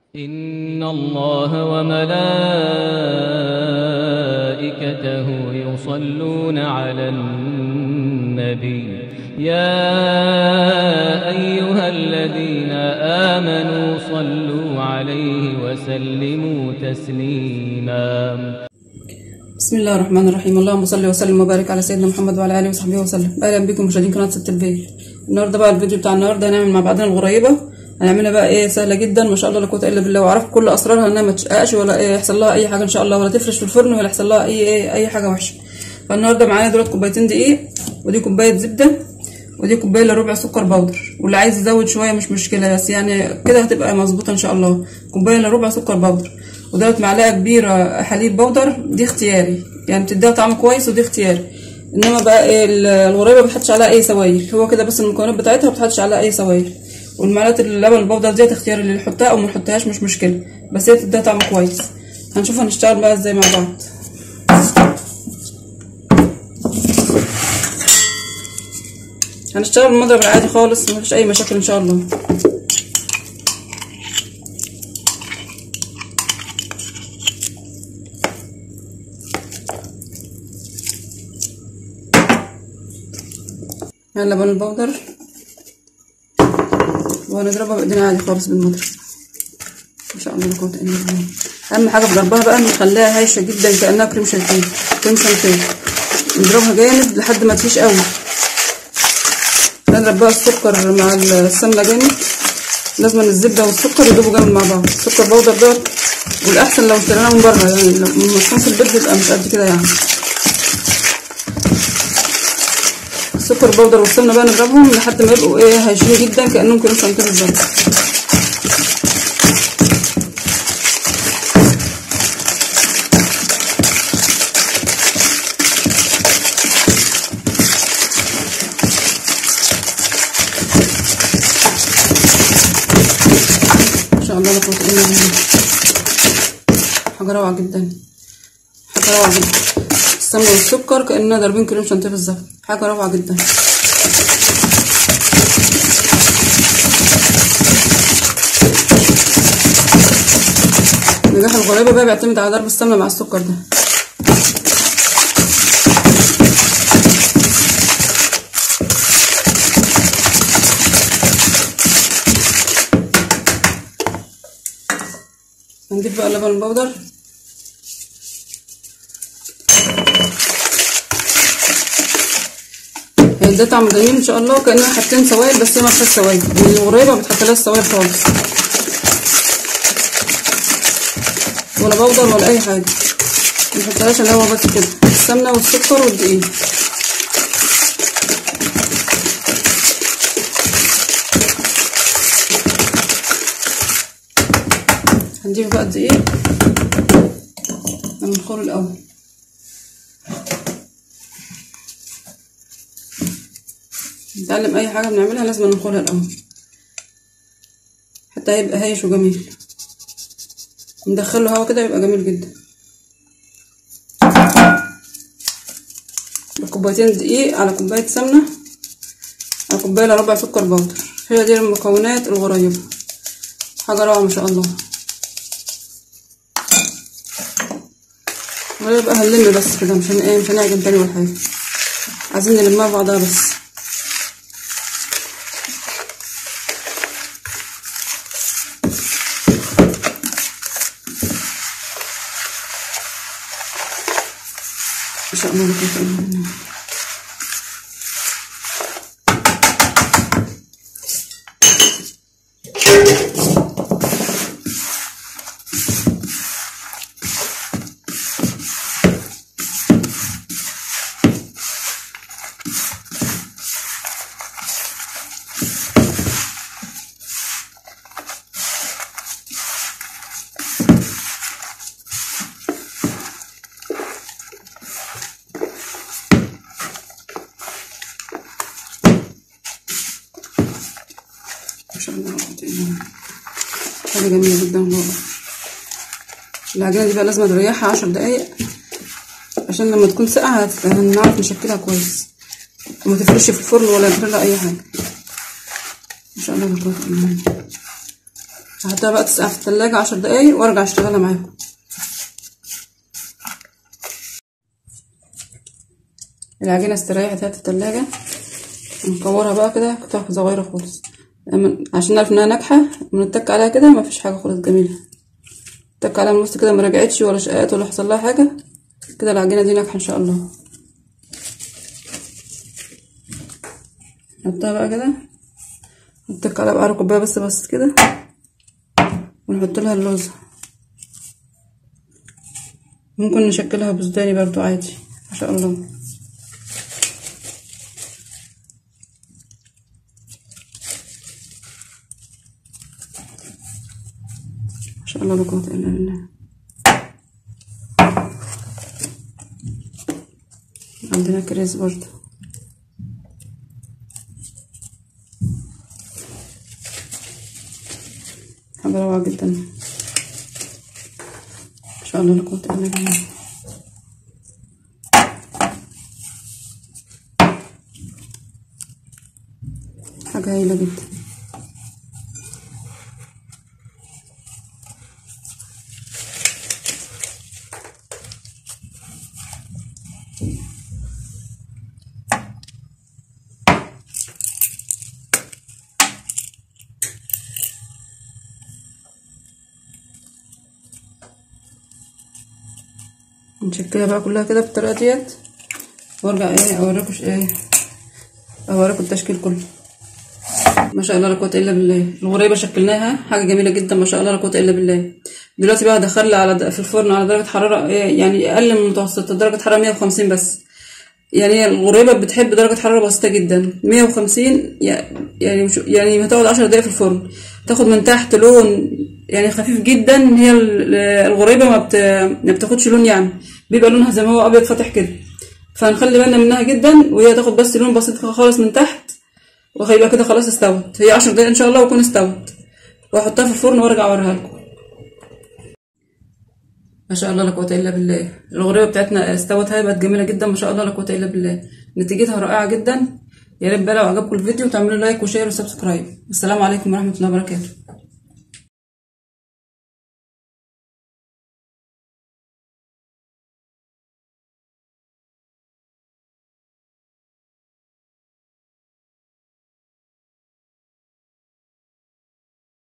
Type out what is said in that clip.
إن الله وملائكته يصلون على النبي يا أيها الذين آمنوا صلوا عليه وسلموا تسليما بسم الله الرحمن الرحيم اللهم صل وسلم وبارك على سيدنا محمد وعلى اله وصحبه وسلم اهلا بكم مشاهدين قناه ست البيت النهارده بقى الفيديو بتاع النهارده هنعمل مع بعضنا الغريبه هنعملها بقى ايه سهله جدا ما شاء الله لا قوه الا بالله وعرف كل اسرارها انها ما تشققش ولا ايه يحصل لها اي حاجه ان شاء الله ولا تفرش في الفرن ولا يحصل لها اي ايه اي حاجه وحشه فالنهارده معانا دلوقتي كوبايتين دقيق ودي كوبايه زبده ودي كوبايه الا ربع سكر بودر واللي عايز يزود شويه مش مشكله بس يعني كده هتبقى مظبوطه ان شاء الله كوبايه الا ربع سكر بودر ودوت معلقه كبيره حليب بودر دي اختياري يعني بتديها طعم كويس ودي اختياري انما بقى إيه الغريبه ما بتحطش عليها اي سوائل هو كده بس المكونات بتاعتها ما بتحطش عليها اي سوائل والمعلقه اللبن البودر ديت اختياري اللي يحطها او ما يحطهاش مش مشكله بس هي بتديها طعم كويس هنشوف هنشتغل بقى ازاي مع بعض هنشتغل بالمضرب العادي خالص مفيش اي مشاكل ان شاء الله اللبن البودر وهنضربها بايدينا عادي خالص بالمضرب ان شاء الله لا قوه الا بالله اهم حاجه في ضربها بقى نخليها هايشه جدا كانها كريم شانتيه كريم شانتيه نضربها جامد لحد ما تفيش قوي نضرب بقى السكر مع السمنه جامد لازم الزبده والسكر يدوبوا جامد مع بعض السكر بودر دوت والاحسن لو اشتريناه من بره يعني لو من مصنوع في البيت بيبقى مش قد كده يعني السكر بودر والسمنه بقى نضربهم لحد ما يبقوا ايه هايشين جدا كانهم كانوا سنتين بالظبط ما شاء الله لا قوه الا بالله حاجه روعه جدا حاجه روعه جدا السمنه والسكر كاننا ضاربين كريم شانتيه بالظبط حاجه روعه جدا نجاح الغريبه بقى بيعتمد على ضرب السمنه مع السكر ده هنضيف بقى اللبن البودر ده طعم جميل ان شاء الله كاننا حاطين سوائل بس هي ما فيهاش سوائل يعني الغريبه ما بتحطلهاش سوائل خالص ولا بودر ولا اي حاجه ما بنحطلهاش الا هو بس كده السمنه والسكر والدقيق هنضيف بقى الدقيق هنخله الاول نتعلم اي حاجه بنعملها لازم ندخلها الاول حتى يبقى هايش وجميل ندخله هوا كده يبقى جميل جدا كوبايتين دقيق على كوبايه سمنه على كوبايه الا ربع سكر بودر هي دي المكونات الغريبه حاجه روعه ما شاء الله ويبقى هنلم بس كده مش ايه مش هنعجن تاني ولا حاجه عايزين نلمها في بعضها بس ان شاء الله لا قوه الا بالله ما شاء الله حاجة جميلة جدا والله العجينة دي بقى لازم تريحها عشر دقايق عشان لما تكون ساقعة هت- هنعرف نشكلها كويس وما تفرش في الفرن ولا يجرى لها أي حاجة ما شاء الله لا قوة إلا بالله هحطها بقى تسقع في التلاجة عشر دقايق وارجع اشتغلها معاكم العجينة استريحت هات التلاجة نكورها بقى كده قطع صغيرة خالص عشان نعرف انها ناجحة بنتك عليها كده مفيش حاجة خالص جميلة نتك عليها من الوسط كده مرجعتش ولا شقات ولا حصل لها حاجة كده العجينة دي ناجحة ان شاء الله نحطها بقى كده نتك عليها بقى كوباية بس بس كده ونحط لها اللوز ممكن نشكلها بستاني برضو عادي ما شاء الله ما شاء الله لا قوة الا بالله عندنا كريز برضو حاجة روعة جدا ما شاء الله لا قوة الا بالله حاجة هايلة جدا نشكلها بقى كلها كده بالطريقة ديت وارجع ايه اوريكم ايه اوريكم التشكيل كله ما شاء الله لا قوه الا بالله الغريبه شكلناها حاجه جميله جدا ما شاء الله لا قوه الا بالله دلوقتي بقى هدخلها على في الفرن على درجه حراره إيه يعني اقل من متوسط درجه حراره 150 بس يعني هي الغريبه بتحب درجه حراره بسيطه جدا 150 يعني مش يعني هتقعد 10 دقايق في الفرن تاخد من تحت لون يعني خفيف جدا هي الغريبه ما, بت... ما بتاخدش لون يعني بيبقى لونها زي ما هو ابيض فاتح كده فهنخلي بالنا منها جدا وهي تاخد بس لون بسيط خالص من تحت وهيبقى كده خلاص استوت هي 10 دقايق ان شاء الله وتكون استوت واحطها في الفرن وارجع اوريها لكم ما شاء الله لا قوه الا بالله الغريبه بتاعتنا استوت هي بقت جميله جدا ما شاء الله لا قوه الا بالله نتيجتها رائعه جدا يا ريت بقى لو عجبكم الفيديو تعملوا لايك وشير وسبسكرايب السلام عليكم ورحمه الله وبركاته